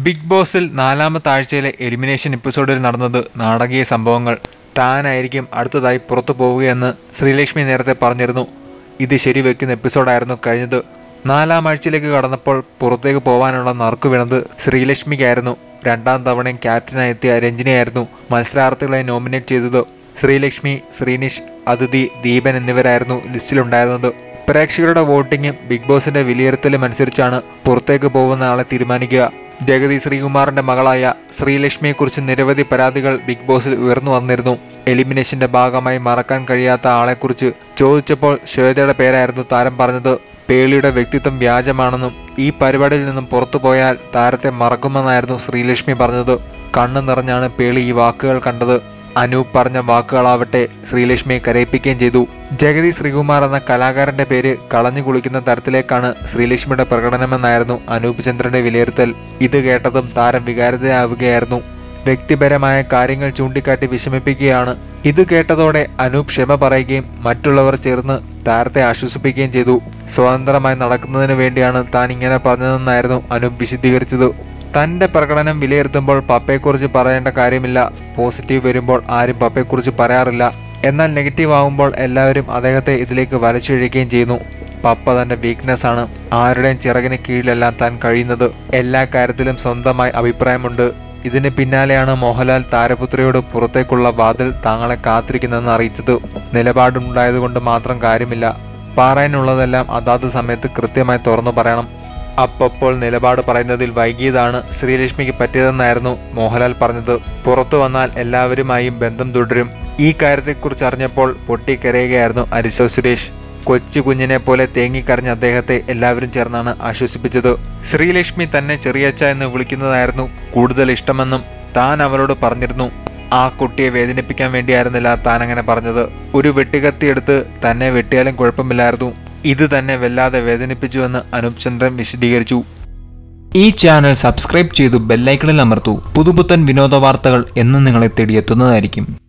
big ബോസിൽ നാലാമത്തെ ആഴ്ചയിലെ എലിമിനേഷൻ എപ്പിസോഡിൽ നടന്നത് നാടകീയ സംഭവങ്ങൾ താനായിരിക്കും അടുത്തതായി പുറത്തു പോവുകയെന്ന് ശ്രീലക്ഷ്മി നേരത്തെ പറഞ്ഞിരുന്നു ഇത് ശരിവെക്കുന്ന എപ്പിസോഡായിരുന്നു കഴിഞ്ഞത് നാലാം ആഴ്ചയിലേക്ക് കടന്നപ്പോൾ പുറത്തേക്ക് പോകാനുള്ള നറുക്ക് വീണത് ശ്രീലക്ഷ്മിക്കായിരുന്നു രണ്ടാം തവണയും ക്യാപ്റ്റനായി എത്തിയ രഞ്ജിനിയായിരുന്നു മത്സരാർത്ഥികളെ നോമിനേറ്റ് ചെയ്തത് ശ്രീലക്ഷ്മി ശ്രീനിഷ് അതിഥി ദീപൻ എന്നിവരായിരുന്നു ലിസ്റ്റിലുണ്ടായിരുന്നത് പ്രേക്ഷകരുടെ വോട്ടിങ്ങും ബിഗ് ബോസിന്റെ വിലയിരുത്തലും അനുസരിച്ചാണ് പുറത്തേക്ക് പോകുന്ന ആളെ തീരുമാനിക്കുക ജഗതി ശ്രീകുമാറിന്റെ മകളായ ശ്രീലക്ഷ്മിയെക്കുറിച്ച് നിരവധി പരാതികൾ ബിഗ് ബോസിൽ ഉയർന്നു വന്നിരുന്നു എലിമിനേഷന്റെ ഭാഗമായി മറക്കാൻ കഴിയാത്ത ആളെക്കുറിച്ച് ചോദിച്ചപ്പോൾ ശ്വേതയുടെ പേരായിരുന്നു താരം പറഞ്ഞത് പേളിയുടെ വ്യക്തിത്വം വ്യാജമാണെന്നും ഈ പരിപാടിയിൽ നിന്നും പുറത്തു പോയാൽ താരത്തെ മറക്കുമെന്നായിരുന്നു ശ്രീലക്ഷ്മി പറഞ്ഞത് കണ്ണു നിറഞ്ഞാണ് പേളി ഈ വാക്കുകൾ കണ്ടത് അനൂപ് പറഞ്ഞ വാക്കുകളാവട്ടെ ശ്രീലക്ഷ്മിയെ കരയിപ്പിക്കുകയും ചെയ്തു ജഗതി ശ്രീകുമാർ എന്ന കലാകാരന്റെ പേര് കളഞ്ഞു കുളിക്കുന്ന തരത്തിലേക്കാണ് ശ്രീലക്ഷ്മിയുടെ പ്രകടനമെന്നായിരുന്നു അനൂപ് ചന്ദ്രന്റെ വിലയിരുത്തൽ ഇത് കേട്ടതും താരം വികാരിതയാവുകയായിരുന്നു വ്യക്തിപരമായ കാര്യങ്ങൾ ചൂണ്ടിക്കാട്ടി വിഷമിപ്പിക്കുകയാണ് ഇത് കേട്ടതോടെ അനൂപ് ക്ഷമ പറയുകയും മറ്റുള്ളവർ ചേർന്ന് താരത്തെ ആശ്വസിപ്പിക്കുകയും ചെയ്തു സ്വതന്ത്രമായി നടക്കുന്നതിന് വേണ്ടിയാണ് താൻ ഇങ്ങനെ പറഞ്ഞതെന്നായിരുന്നു അനൂപ് വിശദീകരിച്ചത് തന്റെ പ്രകടനം വിലയിരുത്തുമ്പോൾ പപ്പയെക്കുറിച്ച് പറയേണ്ട കാര്യമില്ല പോസിറ്റീവ് വരുമ്പോൾ ആരും പപ്പയെക്കുറിച്ച് പറയാറില്ല എന്നാൽ നെഗറ്റീവ് ആകുമ്പോൾ എല്ലാവരും അദ്ദേഹത്തെ ഇതിലേക്ക് വലിച്ചിഴക്കുകയും ചെയ്യുന്നു പപ്പ തന്റെ വീക്ക്നെസ് ആണ് ആരുടെയും ചിറകിന് കീഴിലല്ല താൻ കഴിയുന്നത് എല്ലാ കാര്യത്തിലും സ്വന്തമായി അഭിപ്രായമുണ്ട് ഇതിന് പിന്നാലെയാണ് മോഹൻലാൽ താരപുത്രിയോട് പുറത്തേക്കുള്ള വാതിൽ താങ്കളെ കാത്തിരിക്കുന്നതെന്ന് അറിയിച്ചത് നിലപാടുണ്ടായതുകൊണ്ട് മാത്രം കാര്യമില്ല പറയാനുള്ളതെല്ലാം അതാത് സമയത്ത് കൃത്യമായി തുറന്നു പറയണം അപ്പപ്പോൾ നിലപാട് പറയുന്നതിൽ വൈകിയതാണ് ശ്രീലക്ഷ്മിക്ക് പറ്റിയതെന്നായിരുന്നു മോഹൻലാൽ പറഞ്ഞത് പുറത്തു വന്നാൽ എല്ലാവരുമായും ബന്ധം തുടരും ഈ കാര്യത്തെക്കുറിച്ച് അറിഞ്ഞപ്പോൾ പൊട്ടിക്കരയുകയായിരുന്നു അരിശോ സുരേഷ് കൊച്ചു കുഞ്ഞിനെ പോലെ തേങ്ങിക്കരഞ്ഞ അദ്ദേഹത്തെ എല്ലാവരും ചേർന്നാണ് ആശ്വസിപ്പിച്ചത് ശ്രീലക്ഷ്മി തന്നെ ചെറിയച്ച എന്ന് വിളിക്കുന്നതായിരുന്നു കൂടുതൽ ഇഷ്ടമെന്നും താൻ അവരോട് പറഞ്ഞിരുന്നു ആ കുട്ടിയെ വേദനിപ്പിക്കാൻ വേണ്ടിയായിരുന്നില്ല താൻ അങ്ങനെ പറഞ്ഞത് ഒരു വെട്ടുകത്തിയെടുത്ത് തന്നെ വെട്ടിയാലും കുഴപ്പമില്ലായിരുന്നു ഇത് തന്നെ വല്ലാതെ വേദനിപ്പിച്ചുവെന്ന് അനൂപ് ചന്ദ്രൻ വിശദീകരിച്ചു ഈ ചാനൽ സബ്സ്ക്രൈബ് ചെയ്തു ബെല്ലൈക്കണിൽ അമർത്തൂ പുതുപുത്തൻ വിനോദ വാർത്തകൾ എന്നും നിങ്ങളെ തേടിയെത്തുന്നതായിരിക്കും